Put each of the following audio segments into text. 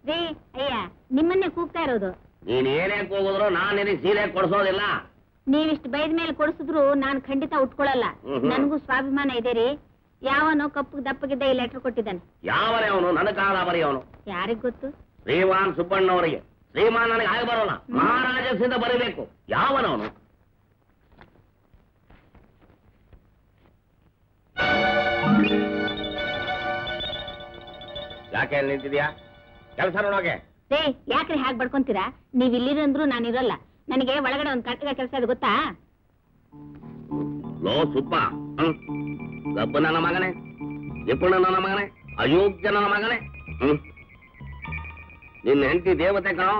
ರೀ ಅಯ್ಯ ನಿಮ್ಮನ್ನೇ ಕೂಗ್ತಾ ಇರೋದು ನೀನ್ ಏನೇ ಹೋಗಿದ್ರು ನಾನ್ ನಿನಗೆ ಸೀರೆ ಕೊಡ್ಸೋದಿಲ್ಲ ನೀವಿಷ್ಟು ಬೈದ ಮೇಲೆ ಕೊಡಿಸಿದ್ರು ನಾನ್ ಖಂಡಿತ ಉಟ್ಕೊಳಲ್ಲ ಹ್ಮ್. ನನಗೂ ಸ್ವಾಭಿಮಾನ ಇದೆ ರೀ ಯಾವನೋ ಕಪ್ಪು ದಪ್ಪಗಿದ್ದ ಈ ಲೆಟರ್ ಕೊಟ್ಟಿದ್ದಾನೆ ಯಾವನೇ ಅವನು ನನ್ನ ಕಾಲ ಬರೆಯವನು ಯಾರಿಗ್ ಗೊತ್ತು ಶ್ರೀಮಾನ್ ಸುಬ್ಬಣ್ಣವರಿಗೆ ಶ್ರೀಮಾನ್ ನನಗೆ ಆಗಿ ಬರೋಲ್ಲ ಮಹಾರಾಜಸಿಂದ ಬರೀಬೇಕು ಯಾವನವನು ಯಾಕೆ ಅಲ್ಲಿ ನಿಂತಿದ್ಯಾ ಕೆಲಸ ನೋಡೋಕೆ ರೇ ಯಾಕ್ರಿ ಹಾಗೆ ಬಡ್ಕೊಂತೀರಾ ನೀವ್ ಇಲ್ಲಿರಂದ್ರು ನಾನು ಇರಲ್ಲ ನನಗೆ ಒಳಗಡೆ ಒಂದ್ ಕಟ್ಟಗ ಕೆಲಸ ಇದೆ ಗೊತ್ತಾ ಲೋ ಸುಪ್ಪ ಹ್ಮ್ ಗಬ್ಬ ನನ್ನ ಮಗನೇ ನಿಪುಣ ನನ್ನ ಮಗನೇ ಅಯೋಗ್ಯ ನನ್ನ ಮಗನೇ ಹ್ಮ್ ನಿನ್ನ ಹೆಂಡತಿ ದೇವತೆ ಕಣೋ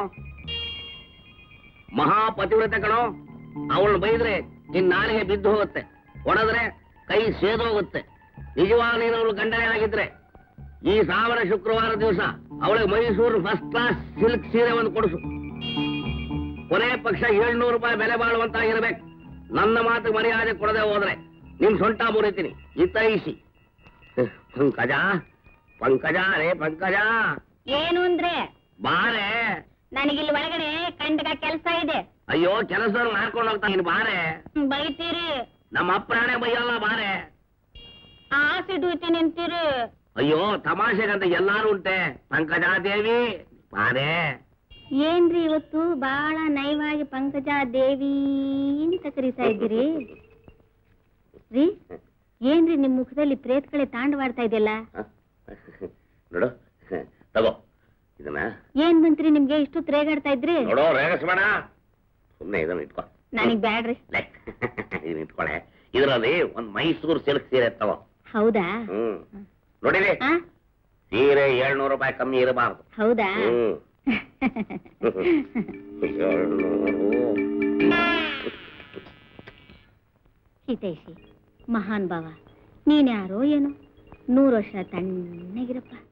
ಮಹಾಪತಿವ್ರತೆ ಕಣೋ ಅವಳನ್ನ ಬೈದ್ರೆ ನಿನ್ ನಾಲಿಗೆ ಬಿದ್ದು ಹೋಗುತ್ತೆ ಹೊಡೆದ್ರೆ ಕೈ ಸೇದೋಗುತ್ತೆ ನಿಜವಾಗ ನೀನು ಅವಳು ಗಂಡನೇ ಆಗಿದ್ರೆ ಈ ಸಾವಿರ ಶುಕ್ರವಾರ ದಿವಸ ಅವಳಿಗೆ ಮೈಸೂರು ಫಸ್ಟ್ ಕ್ಲಾಸ್ ಸಿಲ್ಕ್ ಸೀರೆ ಒಂದು ಕೊಡಿಸು ಕೊನೆ ಪಕ್ಷ ಏಳ್ನೂರು ರೂಪಾಯಿ ಬೆಲೆ ಬಾಳುವಂತಾಗಿರ್ಬೇಕು ನನ್ನ ಮಾತು ಮರ್ಯಾದೆ ಕೊಡದೆ ಹೋದ್ರೆ ನಿಮ್ ಸೊಂಟ ಮುರಿತೀನಿ ಇತೈಸಿ ಪಂಕಜ ಪಂಕಜ ರೇ ಪಂಕಜ ಏನು ಅಂದ್ರೆ ಬಾರೆ ನನಗಿಲ್ಲಿ ಒಳಗಡೆ ಕಂಡಗ ಕೆಲಸ ಇದೆ ಅಯ್ಯೋ ಕೆಲಸ ಮಾಡ್ಕೊಂಡು ಹೋಗ್ತಾ ನೀನು ಬಾರೆ ಹ್ಮ್, ಬೈತೀರಿ ನಮ್ಮ ಅಪ್ರಾಣೆ ಬೈಯಲ್ಲ ಬಾರೆ ಆಸಿಡ್ ಹೋಯ್ತೀನಿ ಅಂತೀರಿ ಅಯ್ಯೋ ತಮಾಷೆಗಂತ ಎಲ್ಲಾರು ಉಂಟೆ ಪಂಕಜ ದೇವಿ ಬಾರೆ ಏನ್ರಿ ಇವತ್ತು ಬಹಳ ನಯವಾಗಿ ಪಂಕಜ ದೇವಿ ಅಂತ ಕರೀತಾ ಇದ್ದೀರಿ ರೀ ಏನ್ರಿ ನಿಮ್ ಮುಖದಲ್ಲಿ ಪ್ರೇತ್ಗಳೇ ತಾಂಡವಾಡ್ತಾ ಇದೆಯಲ್ಲ ನೋಡು ತಗೋ ಇದನ್ನ ಏನ್ ಬಂತ್ರಿ ನಿಮ್ಗೆ ಇಷ್ಟು ತ್ರೇಗಾಡ್ತಾ ಇದ್ರಿ ನೋಡೋ ರೇಗಿಸ್ಬೇಡ ಸುಮ್ಮನೆ ಇದನ್ನ ಇಟ್ಕೋ ನನಗ್ ಬ್ಯಾಡ್ರಿ ಲೇ, ಇದನ್ನ ಇಟ್ಕೊಳೆ ಇದರಲ್ಲಿ ಒಂದ್ ಮೈಸೂರು ಸಿಲ್ಕ್ ಸೀರೆ ತಗೋ ಹೌದಾ ಹ್ಮ್ ನೋಡಿರಿ ಆ? ಸೀರೆ ಏಳ್ನೂರು ರೂಪಾಯಿ ಕಮ್ಮಿ ಇರಬಾರ್ದು ಹೌದಾ ಹ್ಮ್ ಏಳ್ನೂರು ಹಿತೈಷಿ ಮಹಾನ್ ಭಾವ ನೀನ್ಯಾರೋ ಏನೋ ನೂರು ವರ್ಷ ತಣ್ಣಗಿರಪ್ಪ